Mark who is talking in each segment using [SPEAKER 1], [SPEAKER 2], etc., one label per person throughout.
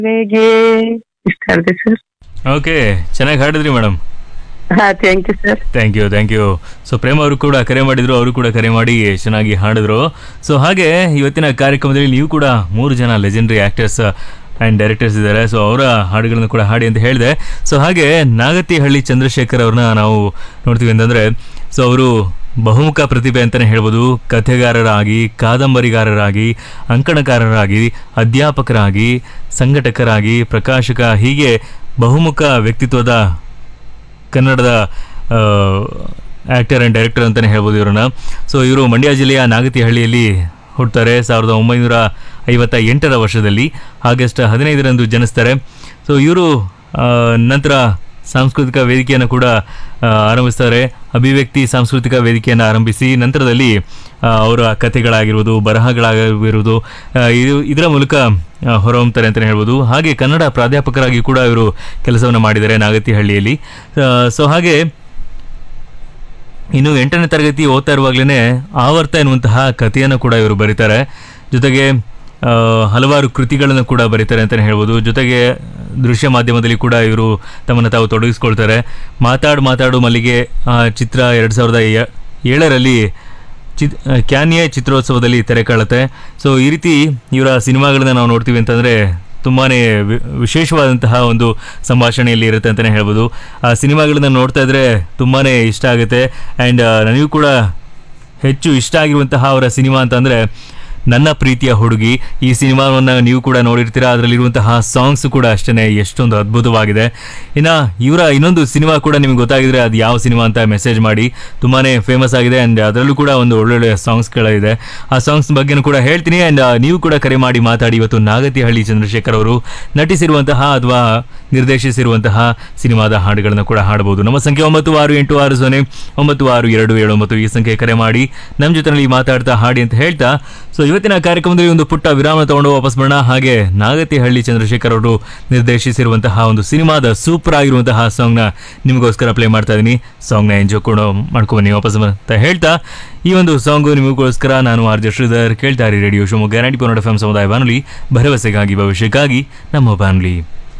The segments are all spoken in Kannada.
[SPEAKER 1] ಹೇಗೆ ಇಷ್ಟ ಆಗಿದೆ ಸರ್
[SPEAKER 2] ಓಕೆ ಚೆನ್ನಾಗಿ ಹಾಡಿದ್ರಿ ಮೇಡಮ್
[SPEAKER 1] ಹಾ thank you sir
[SPEAKER 2] thank you thank you so Prema ಅವರು ಕೂಡ ಕರೆ ಮಾಡಿದ್ರು ಅವರು ಕೂಡ ಕರೆ ಮಾಡಿ ಚೆನ್ನಾಗಿ ಹಾಡಿದ್ರು ಸೊ ಹಾಗೆ ಇವತ್ತಿನ ಕಾರ್ಯಕ್ರಮದಲ್ಲಿ ನೀವು ಕೂಡ ಮೂರು ಜನ ಲೆಜೆಂಡರಿ ಆ್ಯಕ್ಟರ್ಸ್ ಆ್ಯಂಡ್ ಡೈರೆಕ್ಟರ್ಸ್ ಇದ್ದಾರೆ ಸೊ ಅವರ ಹಾಡುಗಳನ್ನು ಕೂಡ ಹಾಡಿ ಅಂತ ಹೇಳಿದೆ ಸೊ ಹಾಗೆ ನಾಗತಿಹಳ್ಳಿ ಚಂದ್ರಶೇಖರ್ ಅವ್ರನ್ನ ನಾವು ನೋಡ್ತೀವಿ ಅಂತಂದರೆ ಸೊ ಅವರು ಬಹುಮುಖ ಪ್ರತಿಭೆ ಅಂತಲೇ ಹೇಳ್ಬೋದು ಕಥೆಗಾರರಾಗಿ ಕಾದಂಬರಿಗಾರರಾಗಿ ಅಂಕಣಕಾರರಾಗಿ ಅಧ್ಯಾಪಕರಾಗಿ ಸಂಘಟಕರಾಗಿ ಪ್ರಕಾಶಕ ಹೀಗೆ ಬಹುಮುಖ ವ್ಯಕ್ತಿತ್ವದ ಕನ್ನಡದ ಆ್ಯಕ್ಟರ್ ಆ್ಯಂಡ್ ಡೈರೆಕ್ಟರ್ ಅಂತಲೇ ಹೇಳ್ಬೋದು ಇವರನ್ನ ಸೊ ಇವರು ಮಂಡ್ಯ ಜಿಲ್ಲೆಯ ನಾಗತಿಹಳ್ಳಿಯಲ್ಲಿ ಹುಡ್ತಾರೆ ಸಾವಿರದ ಒಂಬೈನೂರ ಐವತ್ತ ಎಂಟರ ವರ್ಷದಲ್ಲಿ ಆಗಸ್ಟ್ ಹದಿನೈದರಂದು ಜನಿಸ್ತಾರೆ ಸೊ ಇವರು ನಂತರ ಸಾಂಸ್ಕೃತಿಕ ವೇದಿಕೆಯನ್ನು ಕೂಡ ಆ, ಆರಂಭಿಸ್ತಾರೆ ಅಭಿವ್ಯಕ್ತಿ ಸಾಂಸ್ಕೃತಿಕ ವೇದಿಕೆಯನ್ನು ಆರಂಭಿಸಿ ನಂತರದಲ್ಲಿ ಆ, ಅವರ ಕಥೆಗಳಾಗಿರ್ಬೋದು ಬರಹಗಳಾಗಿರ್ಬೋದು ಆ, ಇದು ಇದರ ಮೂಲಕ ಆ, ಹೊರಹೊಮ್ತಾರೆ ಅಂತಲೇ ಹೇಳ್ಬೋದು ಹಾಗೆ ಕನ್ನಡ ಪ್ರಾಧ್ಯಾಪಕರಾಗಿ ಕೂಡ ಇವರು ಕೆಲಸವನ್ನು ಮಾಡಿದ್ದಾರೆ ನಾಗತಿಹಳ್ಳಿಯಲ್ಲಿ ಸೊ ಹಾಗೆ ಇನ್ನು ಎಂಟನೇ ತರಗತಿ ಓದ್ತಾ ಇರುವಾಗಲೇ ಆವರ್ತ ಎನ್ನುವಂತಹ ಕಥೆಯನ್ನು ಕೂಡ ಇವರು ಬರೀತಾರೆ ಜೊತೆಗೆ ಆ, ಹಲವಾರು ಕೃತಿಗಳನ್ನು ಕೂಡ ಬರೀತಾರೆ ಅಂತಲೇ ಹೇಳ್ಬೋದು ಜೊತೆಗೆ ದೃಶ್ಯ ಮಾಧ್ಯಮದಲ್ಲಿ ಕೂಡ ಇವರು ತಮ್ಮನ್ನು ತಾವು ತೊಡಗಿಸ್ಕೊಳ್ತಾರೆ ಮಾತಾಡು ಮಾತಾಡು ಮಲ್ಲಿಗೆ ಆ, ಚಿತ್ರ ಎರಡು ಸಾವಿರದ ಏ- ಏಳರಲ್ಲಿ ಚಿತ್ ಕ್ಯಾನ್ಯೆ ಚಿತ್ರೋತ್ಸವದಲ್ಲಿ ತೆರೆ ಕಾಣುತ್ತೆ ಸೊ ಈ ರೀತಿ ಇವರ ಸಿನಿಮಾಗಳನ್ನ ನಾವು ನೋಡ್ತೀವಿ ಅಂತಂದರೆ ತುಂಬಾ ವಿಶೇಷವಾದಂತಹ ಒಂದು ಸಂಭಾಷಣೆಯಲ್ಲಿ ಇರುತ್ತೆ ಅಂತಲೇ ಹೇಳ್ಬೋದು ಆ ಸಿನಿಮಾಗಳನ್ನ ನೋಡ್ತಾ ಇದ್ರೆ ತುಂಬಾ ಇಷ್ಟ ಆಗುತ್ತೆ ಆ್ಯಂಡ್ ನನಗೂ ಕೂಡ ಹೆಚ್ಚು ಇಷ್ಟ ಆಗಿರುವಂತಹ ಅವರ ಸಿನಿಮಾ ಅಂತಂದರೆ ನನ್ನ ಪ್ರೀತಿಯ ಹುಡುಗಿ ಈ ಸಿನಿಮಾವನ್ನು ನೀವು ಕೂಡ ನೋಡಿರ್ತೀರಾ ಅದರಲ್ಲಿರುವಂತಹ ಸಾಂಗ್ಸ್ ಕೂಡ ಅಷ್ಟೇ ಎಷ್ಟೊಂದು ಅದ್ಭುತವಾಗಿದೆ ಇನ್ನು ಇವರ ಇನ್ನೊಂದು ಸಿನಿಮಾ ಕೂಡ ನಿಮಗೆ ಗೊತ್ತಾಗಿದ್ರೆ ಅದು ಯಾವ ಸಿನಿಮಾ ಅಂತ ಮೆಸೇಜ್ ಮಾಡಿ ತುಂಬಾ ಫೇಮಸ್ ಆಗಿದೆ ಆ್ಯಂಡ್ ಅದರಲ್ಲೂ ಕೂಡ ಒಂದು ಒಳ್ಳೊಳ್ಳೆ ಸಾಂಗ್ಸ್ಗಳಿದೆ ಆ ಸಾಂಗ್ಸ್ ಬಗ್ಗೆನೂ ಕೂಡ ಹೇಳ್ತೀನಿ ಆ್ಯಂಡ್ ನೀವು ಕೂಡ ಕರೆ ಮಾಡಿ ಮಾತಾಡಿ ಇವತ್ತು ನಾಗತಿಹಳ್ಳಿ ಚಂದ್ರಶೇಖರ್ ಅವರು ನಟಿಸಿರುವಂತಹ ಅಥವಾ ನಿರ್ದೇಶಿಸಿರುವಂತಹ ಸಿನಿಮಾದ ಹಾಡುಗಳನ್ನು ಕೂಡ ಹಾಡಬಹುದು ನಮ್ಮ ಸಂಖ್ಯೆ ಒಂಬತ್ತು ಆರು ಎಂಟು ಆರು ಸೊನ್ನೆ ಒಂಬತ್ತು ಆರು ಎರಡು ಏಳು ಒಂಬತ್ತು ಈ ಸಂಖ್ಯೆ ಕರೆ ಮಾಡಿ ನಮ್ಮ ಜೊತೆನಲ್ಲಿ ಮಾತಾಡ್ತಾ ಹಾಡಿ ಅಂತ ಹೇಳ್ತಾ ಸೊ ಇವತ್ತಿನ ಕಾರ್ಯಕ್ರಮದಲ್ಲಿ ಒಂದು ಪುಟ್ಟ ವಿರಾಮ ತಗೊಂಡು ವಾಪಸ್ ಬರೋಣ ಹಾಗೆ ನಾಗತಿಹಳ್ಳಿ ಚಂದ್ರಶೇಖರ್ ಅವರು ನಿರ್ದೇಶಿಸಿರುವಂತಹ ಒಂದು ಸಿನಿಮಾದ ಸೂಪರ್ ಆಗಿರುವಂತಹ ಸಾಂಗ್ನ ನಿಮಗೋಸ್ಕರ ಪ್ಲೇ ಮಾಡ್ತಾ ಇದ್ದೀನಿ ಸಾಂಗ್ನ ಎಂಜಾಯ್ ಕೊಂಡು ಮಾಡ್ಕೊಬನ್ನಿ ವಾಪಸ್ ಅಂತ ಹೇಳ್ತಾ ಈ ಒಂದು ಸಾಂಗು ನಿಮಗೋಸ್ಕರ ನಾನು ಆರ್ ಜೆ ಶ್ರೀಧರ್ ಕೇಳ್ತಾ ಇರಿ ರೇಡಿಯೋ ಶಿವಮೊಗ್ಗ ಗ್ಯಾರಂಟಿ ಪನ್ನಡ ಎಫ್ ಸಮುದಾಯ ಬಾನುಲಿ ಭರವಸೆಗಾಗಿ ಭವಿಷ್ಯಕ್ಕಾಗಿ ನಮ್ಮ ಬಾನುಲಿ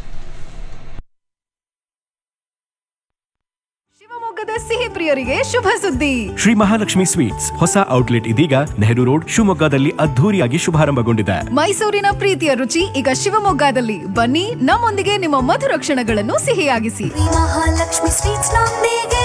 [SPEAKER 3] ಶಿವಮೊಗ್ಗದ ಸಿಹಿ ಪ್ರಿಯರಿಗೆ ಶುಭ ಸುದ್ದಿ
[SPEAKER 4] ಶ್ರೀ ಮಹಾಲಕ್ಷ್ಮಿ ಸ್ವೀಟ್ಸ್ ಹೊಸ ಔಟ್ಲೆಟ್ ಇದೀಗ ನೆಹರು ರೋಡ್ ಶಿವಮೊಗ್ಗದಲ್ಲಿ ಅದ್ಧೂರಿಯಾಗಿ ಶುಭಾರಂಭಗೊಂಡಿದೆ
[SPEAKER 3] ಮೈಸೂರಿನ ಪ್ರೀತಿಯ ರುಚಿ ಈಗ ಶಿವಮೊಗ್ಗದಲ್ಲಿ ಬನ್ನಿ ನಮ್ಮೊಂದಿಗೆ ನಿಮ್ಮ ಮಧುರ ಕ್ಷಣಗಳನ್ನು ಸಿಹಿಯಾಗಿಸಿ
[SPEAKER 5] ಮಹಾಲಕ್ಷ್ಮಿ ಸ್ವೀಟ್ಸ್ ನೊಂದಿಗೆ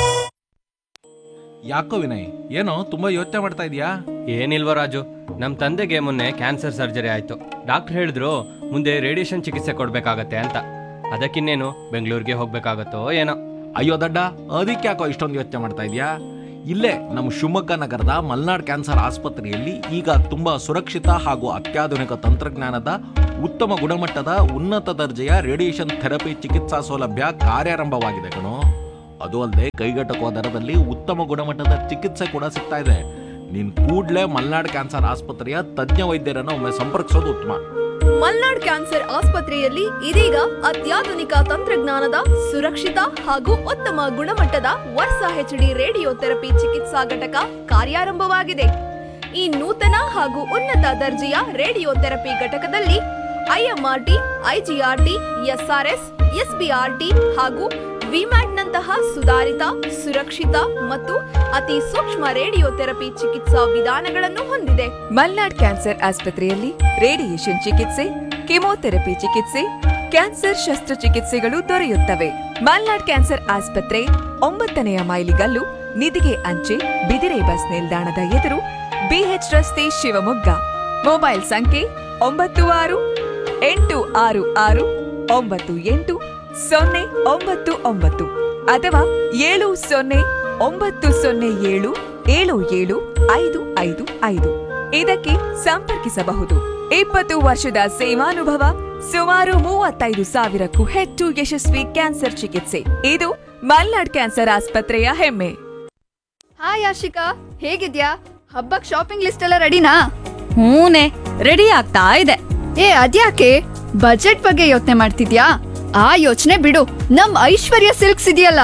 [SPEAKER 6] ಯಾಕೋ ವಿನಯ್ ಏನೋ ತುಂಬಾ ಯೋಚನೆ ಮಾಡ್ತಾ ಇದೀಯಾ
[SPEAKER 7] ಏನಿಲ್ವ ರಾಜು ನಮ್ಮ ತಂದೆಗೆ ಮೊನ್ನೆ ಕ್ಯಾನ್ಸರ್ ಸರ್ಜರಿ ಆಯಿತು ಡಾಕ್ಟರ್ ಹೇಳಿದ್ರು ಮುಂದೆ ರೇಡಿಯೇಷನ್ ಚಿಕಿತ್ಸೆ ಕೊಡಬೇಕಾಗತ್ತೆ ಅಂತ ಅದಕ್ಕಿನ್ನೇನು ಬೆಂಗಳೂರಿಗೆ ಹೋಗ್ಬೇಕಾಗತ್ತೋ ಏನೋ
[SPEAKER 6] ಅಯ್ಯೋ ದಡ್ಡ ಅದಕ್ಕೆ ಯಾಕೋ ಇಷ್ಟೊಂದು ಯೋಚನೆ ಮಾಡ್ತಾ ಇದೀಯಾ ಇಲ್ಲೇ ನಮ್ಮ ಶಿವಮೊಗ್ಗ ನಗರದ ಮಲ್ನಾಡ್ ಕ್ಯಾನ್ಸರ್ ಆಸ್ಪತ್ರೆಯಲ್ಲಿ ಈಗ ತುಂಬಾ ಸುರಕ್ಷಿತ ಹಾಗೂ ಅತ್ಯಾಧುನಿಕ ತಂತ್ರಜ್ಞಾನದ ಉತ್ತಮ ಗುಣಮಟ್ಟದ ಉನ್ನತ ದರ್ಜೆಯ ರೇಡಿಯೇಷನ್ ಥೆರಪಿ ಚಿಕಿತ್ಸಾ ಸೌಲಭ್ಯ ಕಾರ್ಯಾರಂಭವಾಗಿದೆ ಕಣೋ ಅದು ಅಲ್ಲದೆ ಕೈಗೆಟಕುವ ದರದಲ್ಲಿ ಉತ್ತಮ ಗುಣಮಟ್ಟದ ಚಿಕಿತ್ಸೆ ಕೂಡ ಸಿಗ್ತಾ ಇದೆ ನೀನ್ ಕೂಡ್ಲೇ ಮಲ್ನಾಡ್ ಕ್ಯಾನ್ಸರ್ ಆಸ್ಪತ್ರೆಯ ತಜ್ಞ ವೈದ್ಯರನ್ನು ಒಮ್ಮೆ ಸಂಪರ್ಕಿಸೋದು ಉತ್ತಮ
[SPEAKER 3] ಮಲ್ನಾಡ್ ಕ್ಯಾನ್ಸರ್ ಆಸ್ಪತ್ರೆಯಲ್ಲಿ ಇದೀಗ ಅತ್ಯಾಧುನಿಕ ತಂತ್ರಜ್ಞಾನದ ಸುರಕ್ಷಿತ ಹಾಗೂ ಉತ್ತಮ ಗುಣಮಟ್ಟದ ವರ್ಷ ಹೆಚ್ಡಿ ರೇಡಿಯೋ ಥೆರಪಿ ಚಿಕಿತ್ಸಾ ಘಟಕ ಕಾರ್ಯಾರಂಭವಾಗಿದೆ ಈ ನೂತನ ಹಾಗೂ ಉನ್ನತ ದರ್ಜೆಯ ರೇಡಿಯೋ ಥೆರಪಿ ಘಟಕದಲ್ಲಿ ಐಎಂಆರ್ಟಿ ಐಜಿಆರ್ಟಿ ಎಸ್ಆರ್ಎಸ್ ಎಸ್ಬಿಆರ್ಟಿ ಹಾಗೂ ವಿಮ್ಯಾಟ್ನಂತಹ ಸುಧಾರಿತ ಸುರಕ್ಷಿತ ಮತ್ತು ಅತಿ ಸೂಕ್ಷ್ಮ ರೇಡಿಯೋ ಥೆರಪಿ ಚಿಕಿತ್ಸಾ ವಿಧಾನಗಳನ್ನು ಹೊಂದಿದೆ
[SPEAKER 8] ಮಲ್ನಾಡ್ ಕ್ಯಾನ್ಸರ್ ಆಸ್ಪತ್ರೆಯಲ್ಲಿ ರೇಡಿಯೇಷನ್ ಚಿಕಿತ್ಸೆ ಕೆಮೊಥೆರಪಿ ಚಿಕಿತ್ಸೆ ಕ್ಯಾನ್ಸರ್ ಶಸ್ತ್ರಚಿಕಿತ್ಸೆಗಳು ದೊರೆಯುತ್ತವೆ ಮಲ್ನಾಡ್ ಕ್ಯಾನ್ಸರ್ ಆಸ್ಪತ್ರೆ ಒಂಬತ್ತನೆಯ ಮೈಲಿಗಲ್ಲು ನಿಧಿಗೆ ಅಂಚೆ ಬಿದಿರೆ ಬಸ್ ನಿಲ್ದಾಣದ ಎದುರು ಬಿಎಚ್ ರಸ್ತೆ ಶಿವಮೊಗ್ಗ ಮೊಬೈಲ್ ಸಂಖ್ಯೆ ಒಂಬತ್ತು ಆರು ಎಂಟು ಆರು ಆರು ಒಂಬತ್ತು ಎಂಟು ಸೊನ್ನೆ ಒಂಬತ್ತು ಒಂಬತ್ತು ಅಥವಾ ಏಳು ಸೊನ್ನೆ ಒಂಬತ್ತು ಸೊನ್ನೆ ಏಳು ಏಳು ಏಳು ಐದು ಐದು ಐದು ಇದಕ್ಕೆ ಸಂಪರ್ಕಿಸಬಹುದು ಇಪ್ಪತ್ತು ವರ್ಷದ ಸೇವಾನುಭವ ಸುಮಾರು ಮೂವತ್ತೈದು ಸಾವಿರಕ್ಕೂ ಹೆಚ್ಚು ಯಶಸ್ವಿ ಕ್ಯಾನ್ಸರ್ ಚಿಕಿತ್ಸೆ ಇದು ಮಲ್ನಾಡ್ ಕ್ಯಾನ್ಸರ್ ಆಸ್ಪತ್ರೆಯ ಹೆಮ್ಮೆ
[SPEAKER 3] ಹಾಯ್ ಆಶಿಕಾ ಹೇಗಿದ್ಯಾ ಹಬ್ಬಕ್ ಶಾಪಿಂಗ್ ಲಿಸ್ಟ್ ಎಲ್ಲ ರೆಡಿನಾ
[SPEAKER 9] ಹೂನೆ ರೆಡಿ ಆಗ್ತಾ ಇದೆ
[SPEAKER 3] ಏ ಅದ್ಯಾಕೆ ಬಜೆಟ್ ಬಗ್ಗೆ ಯೋಚನೆ ಮಾಡ್ತಿದ್ಯಾ ಆ ಯೋಚನೆ ಬಿಡು ನಮ್ ಐಶ್ವರ್ಯ ಸಿಲ್ಕ್ಸ್ ಇದೆಯಲ್ಲ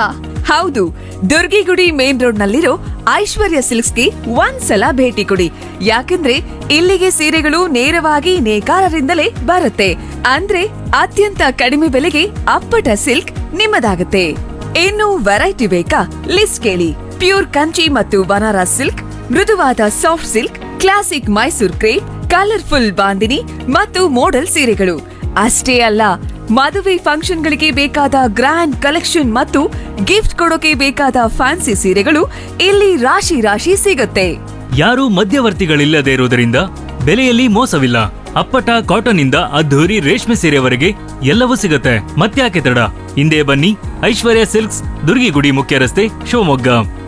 [SPEAKER 8] ಹೌದು ದುರ್ಗಿಗುಡಿ ಮೇನ್ ರೋಡ್ ನಲ್ಲಿರೋ ಐಶ್ವರ್ಯ ಸಿಲ್ಕ್ಸ್ಗೆ ಒಂದ್ಸಲ ಭೇಟಿ ಕೊಡಿ ಯಾಕಂದ್ರೆ ಇಲ್ಲಿಗೆ ಸೀರೆಗಳು ನೇರವಾಗಿ ನೇಕಾರರಿಂದಲೇ ಬರುತ್ತೆ ಅಂದ್ರೆ ಅತ್ಯಂತ ಕಡಿಮೆ ಬೆಲೆಗೆ ಅಪ್ಪಟ ಸಿಲ್ಕ್ ನಿಮ್ಮದಾಗುತ್ತೆ ಇನ್ನು ವೆರೈಟಿ ಬೇಕಾ ಲಿಸ್ಟ್ ಕೇಳಿ ಪ್ಯೂರ್ ಕಂಚಿ ಮತ್ತು ಬನಾರಸ್ ಸಿಲ್ಕ್ ಮೃದುವಾದ soft silk classic Mysore crepe colourful Bandhini ಮತ್ತು ಮೋಡಲ್ ಸೀರೆಗಳು ಅಷ್ಟೇ ಅಲ್ಲ ಮದುವೆ ಫಂಕ್ಷನ್ಗಳಿಗೆ ಬೇಕಾದ ಗ್ರ್ಯಾಂಡ್ ಕಲೆಕ್ಷನ್ ಮತ್ತು ಗಿಫ್ಟ್ ಕೊಡೋಕೆ ಬೇಕಾದ ಫ್ಯಾನ್ಸಿ ಸೀರೆಗಳು ಇಲ್ಲಿ ರಾಶಿ ರಾಶಿ ಸಿಗುತ್ತೆ
[SPEAKER 2] ಯಾರೂ ಮಧ್ಯವರ್ತಿಗಳಿಲ್ಲದೆ ಇರುವುದರಿಂದ ಬೆಲೆಯಲ್ಲಿ ಮೋಸವಿಲ್ಲ ಅಪ್ಪಟ ಕಾಟನ್ ಇಂದ ಅದ್ಧೂರಿ ರೇಷ್ಮೆ ಸೀರೆವರೆಗೆ ಎಲ್ಲವೂ ಸಿಗುತ್ತೆ ಮತ್ತ್ಯಾಕೆ ತಡ ಹಿಂದೆ ಬನ್ನಿ ಐಶ್ವರ್ಯ ಸಿಲ್ಕ್ಸ್ ದುರ್ಗಿಗುಡಿ ಮುಖ್ಯ ರಸ್ತೆ ಶಿವಮೊಗ್ಗ